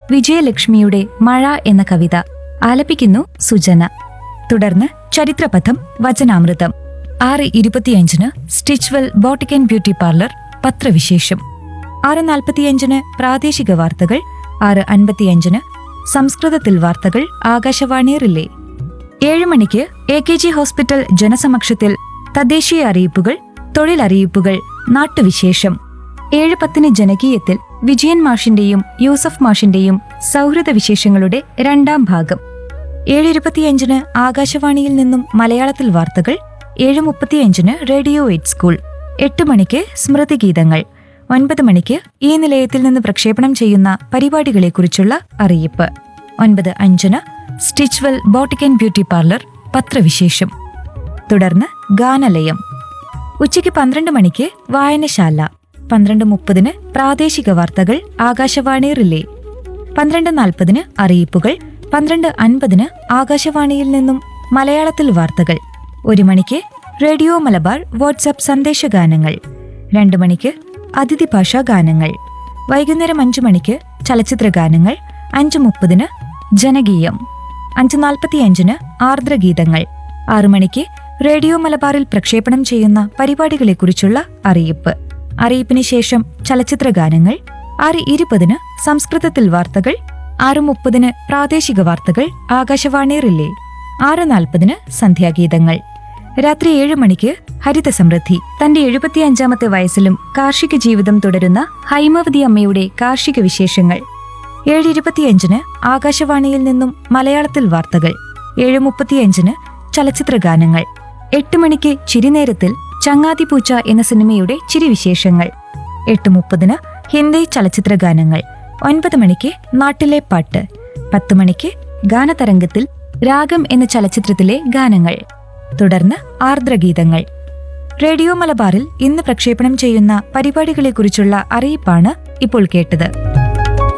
വിജയലക്ഷ്മിയുടെ മഴ എന്ന കവിത ആലപിക്കുന്നു സുജന തുടർന്ന് ചരിത്രപഥം വചനാമൃതം ആറ് ഇരുപത്തിയഞ്ചിന് സ്റ്റിച്ച്വെൽ ബോട്ടിക് ബ്യൂട്ടി പാർലർ പത്രവിശേഷം ആറ് നാൽപ്പത്തിയഞ്ചിന് പ്രാദേശിക വാർത്തകൾ ആറ് അൻപത്തിയഞ്ചിന് സംസ്കൃതത്തിൽ വാർത്തകൾ ആകാശവാണി റിലേ ഏഴ് മണിക്ക് എ കെ ജി ഹോസ്പിറ്റൽ ജനസമക്ഷത്തിൽ തദ്ദേശീയ അറിയിപ്പുകൾ തൊഴിലറിയിപ്പുകൾ നാട്ടുവിശേഷം ഏഴ് പത്തിന് ജനകീയത്തിൽ വിജയൻ മാഷിന്റെയും യൂസഫ് മാഷിന്റെയും സൗഹൃദ വിശേഷങ്ങളുടെ രണ്ടാം ഭാഗം ഏഴ് ഇരുപത്തിയഞ്ചിന് ആകാശവാണിയിൽ നിന്നും മലയാളത്തിൽ വാർത്തകൾ ഏഴ് മുപ്പത്തിയഞ്ചിന് റേഡിയോ എയ്റ്റ് സ്കൂൾ എട്ട് മണിക്ക് സ്മൃതിഗീതങ്ങൾ ഒൻപത് മണിക്ക് ഈ നിലയത്തിൽ നിന്ന് പ്രക്ഷേപണം ചെയ്യുന്ന പരിപാടികളെക്കുറിച്ചുള്ള അറിയിപ്പ് ഒൻപത് അഞ്ചിന് Stitchwell boutique and beauty parlour പത്രവിശേഷം തുടർന്ന് ഗാനലയം ഉച്ചയ്ക്ക് പന്ത്രണ്ട് മണിക്ക് വായനശാല പന്ത്രണ്ട് മുപ്പതിന് പ്രാദേശിക വാർത്തകൾ ആകാശവാണി റിലേ പന്ത്രണ്ട് നാൽപ്പതിന് അറിയിപ്പുകൾ പന്ത്രണ്ട് അൻപതിന് ആകാശവാണിയിൽ നിന്നും മലയാളത്തിൽ വാർത്തകൾ ഒരു മണിക്ക് റേഡിയോ മലബാർ വാട്സാപ്പ് സന്ദേശഗാനങ്ങൾ രണ്ട് മണിക്ക് അതിഥി ഭാഷാ ഗാനങ്ങൾ വൈകുന്നേരം അഞ്ചു മണിക്ക് ചലച്ചിത്ര ഗാനങ്ങൾ അഞ്ചു മുപ്പതിന് ജനകീയം അഞ്ച് നാൽപ്പത്തിയഞ്ചിന് ആർദ്രഗീതങ്ങൾ ആറു മണിക്ക് റേഡിയോ മലബാറിൽ പ്രക്ഷേപണം ചെയ്യുന്ന പരിപാടികളെക്കുറിച്ചുള്ള അറിയിപ്പ് അറിയിപ്പിന് ശേഷം ചലച്ചിത്ര ഗാനങ്ങൾ ആറ് ഇരുപതിന് സംസ്കൃതത്തിൽ വാർത്തകൾ ആറ് മുപ്പതിന് പ്രാദേശിക വാർത്തകൾ ആകാശവാണി റിലേ ആറ് നാൽപ്പതിന് സന്ധ്യാഗീതങ്ങൾ രാത്രി ഏഴ് മണിക്ക് ഹരിത സമൃദ്ധി തന്റെ എഴുപത്തിയഞ്ചാമത്തെ വയസ്സിലും കാർഷിക ജീവിതം തുടരുന്ന ഹൈമവതി അമ്മയുടെ കാർഷിക വിശേഷങ്ങൾ ഏഴ് ഇരുപത്തിയഞ്ചിന് ആകാശവാണിയിൽ നിന്നും മലയാളത്തിൽ വാർത്തകൾ ഏഴ് മുപ്പത്തിയഞ്ചിന് ചലച്ചിത്ര ഗാനങ്ങൾ എട്ട് മണിക്ക് ചിരിനേരത്തിൽ ചങ്ങാതിപൂച്ച എന്ന സിനിമയുടെ ചിരിവിശേഷങ്ങൾ എട്ട് മുപ്പതിന് ഹിന്ദി ചലച്ചിത്ര ഗാനങ്ങൾ ഒൻപത് മണിക്ക് നാട്ടിലെ പാട്ട് പത്ത് മണിക്ക് ഗാനതരംഗത്തിൽ രാഗം എന്ന ചലച്ചിത്രത്തിലെ ഗാനങ്ങൾ തുടർന്ന് ആർദ്രഗീതങ്ങൾ റേഡിയോ മലബാറിൽ ഇന്ന് പ്രക്ഷേപണം ചെയ്യുന്ന പരിപാടികളെക്കുറിച്ചുള്ള അറിയിപ്പാണ് ഇപ്പോൾ കേട്ടത്